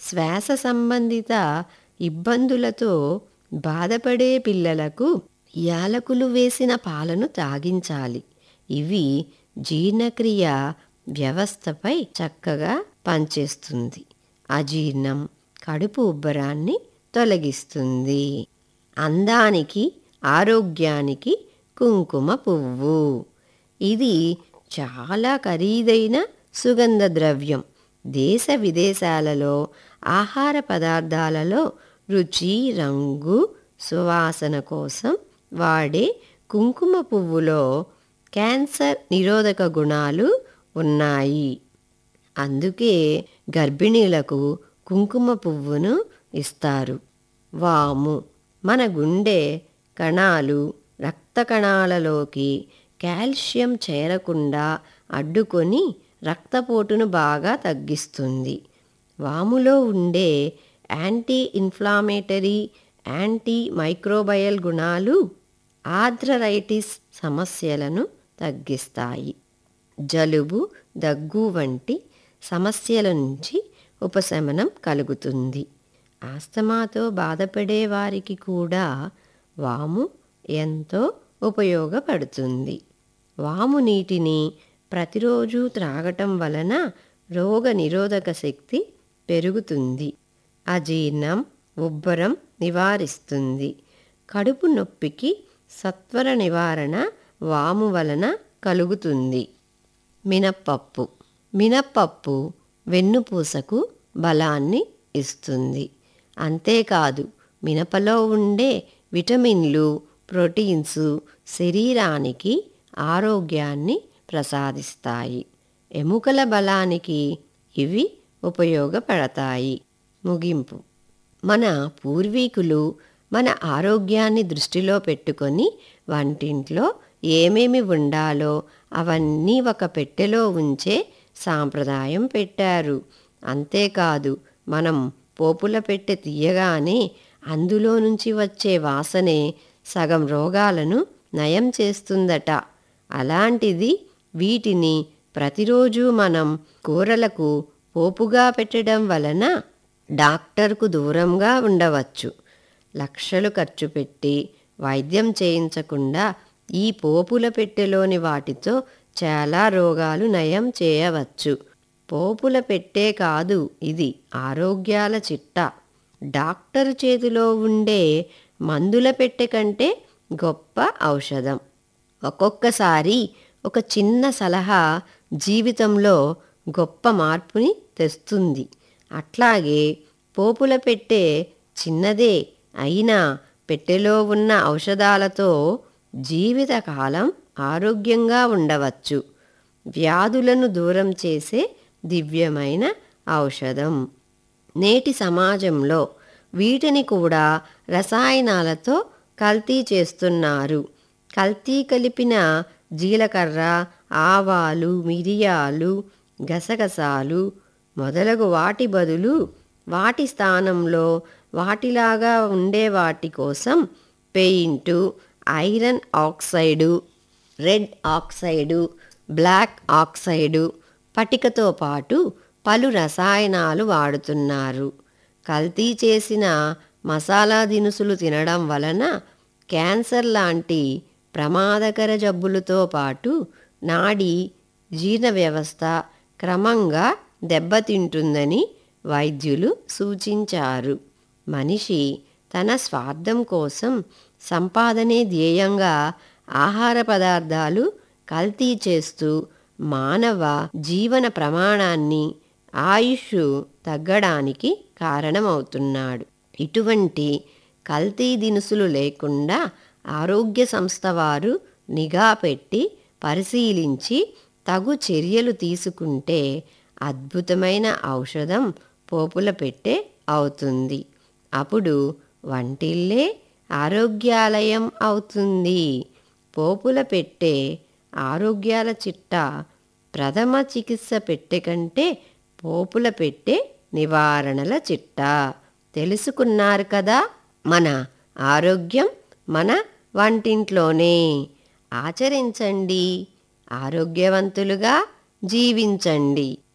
శ్వాస సంబంధిత ఇబ్బందులతో బాధపడే పిల్లలకు యాలకులు వేసిన పాలను తాగించాలి ఇవి జీర్ణక్రియ వ్యవస్థపై చక్కగా పనిచేస్తుంది అజీర్ణం కడుపు ఉబ్బరాన్ని తొలగిస్తుంది అందానికి ఆరోగ్యానికి కుంకుమ పువ్వు ఇది చాలా ఖరీదైన సుగంధ ద్రవ్యం దేశ విదేశాలలో ఆహార పదార్థాలలో రుచి రంగు సువాసన కోసం వాడే కుంకుమ పువ్వులో క్యాన్సర్ నిరోధక గుణాలు ఉన్నాయి అందుకే గర్భిణీలకు కుంకుమ పువ్వును ఇస్తారు వాము మన గుండె కణాలు రక్త కణాలలోకి కాల్షియం చేరకుండా అడ్డుకొని రక్తపోటును బాగా తగ్గిస్తుంది వాములో ఉండే యాంటీ ఇన్ఫ్లామేటరీ యాంటీ మైక్రోబయల్ గుణాలు ఆర్థరైటిస్ సమస్యలను తగ్గిస్తాయి జలుబు దగ్గు వంటి సమస్యల నుంచి ఉపశమనం కలుగుతుంది ఆస్తమాతో బాధపడే వారికి కూడా వాము ఎంతో ఉపయోగపడుతుంది వాము నీటిని ప్రతిరోజు త్రాగటం వలన రోగ నిరోధక శక్తి పెరుగుతుంది అజీర్ణం ఉబ్బరం నివారిస్తుంది కడుపు నొప్పికి సత్వర నివారణ వాము వలన కలుగుతుంది మినప్పప్పు మినప్పప్పు వెన్నుపూసకు బలాన్ని ఇస్తుంది అంతేకాదు మినపలో ఉండే విటమిన్లు ప్రోటీన్స్ శరీరానికి ఆరోగ్యాన్ని ప్రసాదిస్తాయి ఎముకల బలానికి ఇవి ఉపయోగపడతాయి ముగింపు మన పూర్వీకులు మన ఆరోగ్యాన్ని దృష్టిలో పెట్టుకొని వంటింట్లో ఏమేమి ఉండాలో అవన్నీ ఒక పెట్టెలో ఉంచే సాంప్రదాయం పెట్టారు అంతేకాదు మనం పోపుల పెట్టె తీయగానే అందులో నుంచి వచ్చే వాసనే సగం రోగాలను నయం చేస్తుందట అలాంటిది వీటిని ప్రతిరోజు మనం కూరలకు పోపుగా పెట్టడం వలన డాక్టర్కు దూరంగా ఉండవచ్చు లక్షలు ఖర్చు పెట్టి వైద్యం చేయించకుండా ఈ పోపుల పెట్టెలోని వాటితో చాలా రోగాలు నయం చేయవచ్చు పోపుల పెట్టే కాదు ఇది ఆరోగ్యాల చిట్టా డాక్టర్ చేతిలో ఉండే మందుల పెట్టె కంటే గొప్ప ఔషధం ఒక్కొక్కసారి ఒక చిన్న సలహా జీవితంలో గొప్ప మార్పుని తెస్తుంది అట్లాగే పోపుల పెట్టె చిన్నదే అయినా పెట్టెలో ఉన్న ఔషధాలతో జీవితకాలం ఆరోగ్యంగా ఉండవచ్చు వ్యాధులను దూరం చేసే దివ్యమైన ఔషధం నేటి సమాజంలో వీటిని కూడా రసాయనాలతో కల్తీ చేస్తున్నారు కల్తీ కలిపిన జీలకర్ర ఆవాలు మిరియాలు గసగసాలు మొదలగు వాటి బదులు వాటి స్థానంలో వాటిలాగా ఉండే వాటి కోసం paint iron oxide red oxide black oxide పటికతో పాటు పలు రసాయనాలు వాడుతున్నారు కల్తీ చేసిన మసాలా దినుసులు తినడం వలన క్యాన్సర్ లాంటి ప్రమాదకర జబ్బులతో పాటు నాడి జీర్ణ వ్యవస్థ క్రమంగా దెబ్బతింటుందని వైద్యులు సూచించారు మనిషి తన స్వార్థం కోసం సంపాదనే ధ్యేయంగా ఆహార పదార్థాలు కల్తీ చేస్తూ మానవ జీవన ప్రమాణాన్ని ఆయుష్ తగ్గడానికి కారణమవుతున్నాడు ఇటువంటి కల్తీ దినుసులు లేకుండా ఆరోగ్య సంస్థ వారు నిఘా పెట్టి పరిశీలించి తగు చర్యలు తీసుకుంటే అద్భుతమైన ఔషధం పోపుల పెట్టే అవుతుంది అప్పుడు వంటిల్లే ఆరోగ్యాలయం అవుతుంది పోపుల పెట్టే ఆరోగ్యాల చిట్టా ప్రథమ చికిత్స పెట్టె కంటే పోపుల పెట్టే నివారణల చిట్టా తెలుసుకున్నారు కదా మన ఆరోగ్యం మన వంటింట్లోనే ఆచరించండి ఆరోగ్యవంతులుగా జీవించండి